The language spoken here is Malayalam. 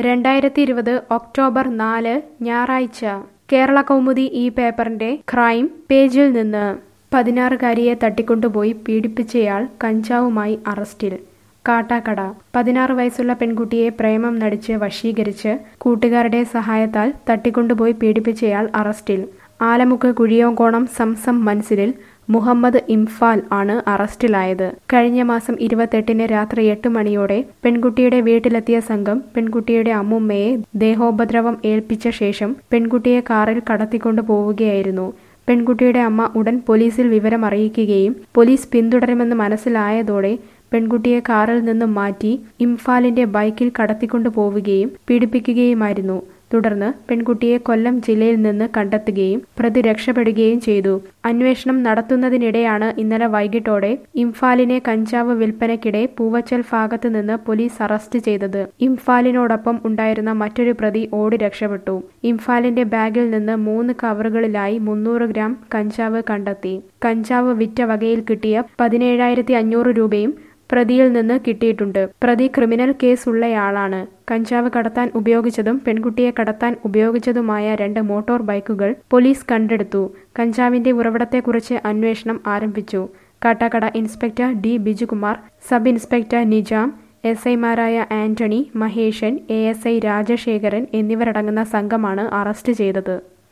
രണ്ടായിരത്തി ഇരുപത് ഒക്ടോബർ നാല് ഞായറാഴ്ച കേരള കൗമുദി ഈ പേപ്പറിന്റെ ക്രൈം പേജിൽ നിന്ന് പതിനാറുകാരിയെ തട്ടിക്കൊണ്ടുപോയി പീഡിപ്പിച്ചയാൾ കഞ്ചാവുമായി അറസ്റ്റിൽ കാട്ടാക്കട പതിനാറ് വയസ്സുള്ള പെൺകുട്ടിയെ പ്രേമം നടിച്ച് വശീകരിച്ച് കൂട്ടുകാരുടെ സഹായത്താൽ തട്ടിക്കൊണ്ടുപോയി പീഡിപ്പിച്ചയാൾ അറസ്റ്റിൽ ആലമുക്ക് കുഴിയോങ്കോണം സംസം മൻസിലിൽ മുഹമ്മദ് ഇംഫാൽ ആണ് അറസ്റ്റിലായത് കഴിഞ്ഞ മാസം ഇരുപത്തെട്ടിന് രാത്രി എട്ട് മണിയോടെ പെൺകുട്ടിയുടെ വീട്ടിലെത്തിയ സംഘം പെൺകുട്ടിയുടെ അമ്മുമ്മയെ ദേഹോപദ്രവം ഏൽപ്പിച്ച ശേഷം പെൺകുട്ടിയെ കാറിൽ കടത്തിക്കൊണ്ടു പോവുകയായിരുന്നു പെൺകുട്ടിയുടെ അമ്മ ഉടൻ പോലീസിൽ വിവരം അറിയിക്കുകയും പോലീസ് പിന്തുടരുമെന്ന് മനസ്സിലായതോടെ പെൺകുട്ടിയെ കാറിൽ നിന്നും മാറ്റി ഇംഫാലിന്റെ ബൈക്കിൽ കടത്തിക്കൊണ്ടു പോവുകയും പീഡിപ്പിക്കുകയുമായിരുന്നു തുടർന്ന് പെൺകുട്ടിയെ കൊല്ലം ജില്ലയിൽ നിന്ന് കണ്ടെത്തുകയും പ്രതി രക്ഷപ്പെടുകയും ചെയ്തു അന്വേഷണം നടത്തുന്നതിനിടെയാണ് ഇന്നലെ വൈകിട്ടോടെ ഇംഫാലിനെ കഞ്ചാവ് വിൽപ്പനയ്ക്കിടെ പൂവച്ചൽ ഭാഗത്ത് നിന്ന് പോലീസ് അറസ്റ്റ് ചെയ്തത് ഇംഫാലിനോടൊപ്പം ഉണ്ടായിരുന്ന മറ്റൊരു പ്രതി ഓടി രക്ഷപ്പെട്ടു ഇംഫാലിന്റെ ബാഗിൽ നിന്ന് മൂന്ന് കവറുകളിലായി മുന്നൂറ് ഗ്രാം കഞ്ചാവ് കണ്ടെത്തി കഞ്ചാവ് വിറ്റ വകയിൽ കിട്ടിയ പതിനേഴായിരത്തി അഞ്ഞൂറ് രൂപയും പ്രതിയിൽ നിന്ന് കിട്ടിയിട്ടുണ്ട് പ്രതി ക്രിമിനൽ കേസ് ഉള്ളയാളാണ് കഞ്ചാവ് കടത്താൻ ഉപയോഗിച്ചതും പെൺകുട്ടിയെ കടത്താൻ ഉപയോഗിച്ചതുമായ രണ്ട് മോട്ടോർ ബൈക്കുകൾ പോലീസ് കണ്ടെടുത്തു കഞ്ചാവിന്റെ ഉറവിടത്തെക്കുറിച്ച് അന്വേഷണം ആരംഭിച്ചു Kattakada inspector D Bijukumar sub inspector Nijam S ഐമാരായ Antony Maheshan A S I Rajasekharan എന്നിവരടങ്ങുന്ന സംഘമാണ് അറസ്റ്റ് ചെയ്തത്